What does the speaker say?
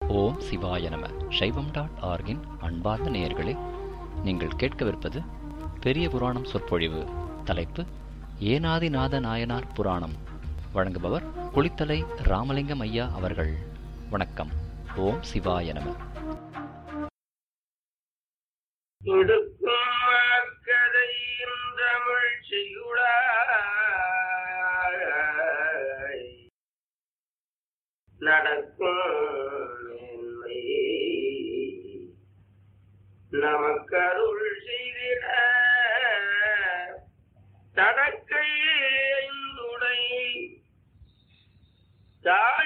ஓம் சிவாய நம சைவம் டாட் ஆர்கின் அன்பார்ந்த நேயர்களே நீங்கள் கேட்கவிருப்பது பெரிய புராணம் சொற்பொழிவு தலைப்பு ஏனாதிநாத நாயனார் புராணம் வழங்குபவர் குளித்தலை ராமலிங்கம் ஐயா அவர்கள் வணக்கம் ஓம் சிவாய நம கொடுக்கும் அக்கதையின் தமிழ் செய்யுளாய் நடக்கும் மேன்மை நமக்கருள் செய்திட தடக்கை ஐந்துடை தாழ்